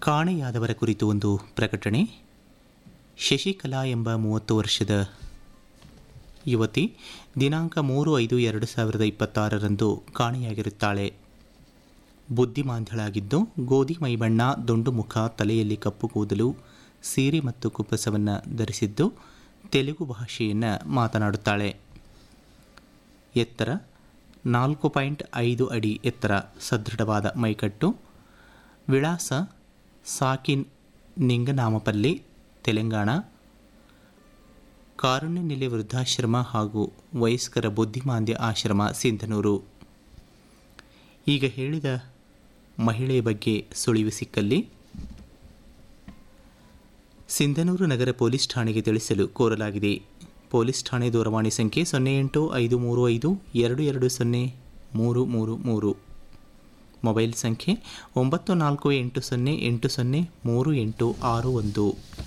ಕಾಣೆಯಾದವರ ಕುರಿತು ಒಂದು ಪ್ರಕಟಣೆ ಶಶಿಕಲಾ ಎಂಬ ಮೂವತ್ತು ವರ್ಷದ ಯುವತಿ ದಿನಾಂಕ ಮೂರು ಐದು ಎರಡು ಸಾವಿರದ ಇಪ್ಪತ್ತಾರರಂದು ಕಾಣೆಯಾಗಿರುತ್ತಾಳೆ ಬುದ್ಧಿಮಾಂದ್ಯಳಾಗಿದ್ದು ಗೋಧಿ ಮೈಬಣ್ಣ ದುಂಡು ಮುಖ ತಲೆಯಲ್ಲಿ ಕಪ್ಪು ಕೂದಲು ಸೀರೆ ಮತ್ತು ಕುಪ್ಪಸವನ್ನು ಧರಿಸಿದ್ದು ತೆಲುಗು ಭಾಷೆಯನ್ನು ಮಾತನಾಡುತ್ತಾಳೆ ಎತ್ತರ ನಾಲ್ಕು ಪಾಯಿಂಟ್ ಐದು ಅಡಿ ಎತ್ತರ ಸದೃಢವಾದ ಮೈಕಟ್ಟು ವಿಳಾಸ ಸಾಕಿನ್ ನಿಂಗನಾಮಪಲ್ಲಿ ತೆಲಂಗಾಣ ಕಾರುಣ್ಯ ನೆಲೆ ವೃದ್ಧಾಶ್ರಮ ಹಾಗೂ ವಯಸ್ಕರ ಬುದ್ಧಿಮಾಂದ್ಯ ಆಶ್ರಮ ಸಿಂಧನೂರು ಈಗ ಹೇಳಿದ ಮಹಿಳೆಯ ಬಗ್ಗೆ ಸುಳಿವು ಸಿಕ್ಕಲ್ಲಿ ಸಿಂಧನೂರು ನಗರ ಪೊಲೀಸ್ ಠಾಣೆಗೆ ತಿಳಿಸಲು ಕೋರಲಾಗಿದೆ ಪೊಲೀಸ್ ಠಾಣೆ ದೂರವಾಣಿ ಸಂಖ್ಯೆ ಸೊನ್ನೆ ಎಂಟು ಐದು ಮೂರು ಐದು ಎರಡು ಎರಡು ಸೊನ್ನೆ ಮೂರು ಮೂರು ಮೂರು ಮೊಬೈಲ್ ಸಂಖ್ಯೆ ಒಂಬತ್ತು ನಾಲ್ಕು ಎಂಟು ಸೊನ್ನೆ ಎಂಟು ಸೊನ್ನೆ ಮೂರು ಎಂಟು ಆರು ಒಂದು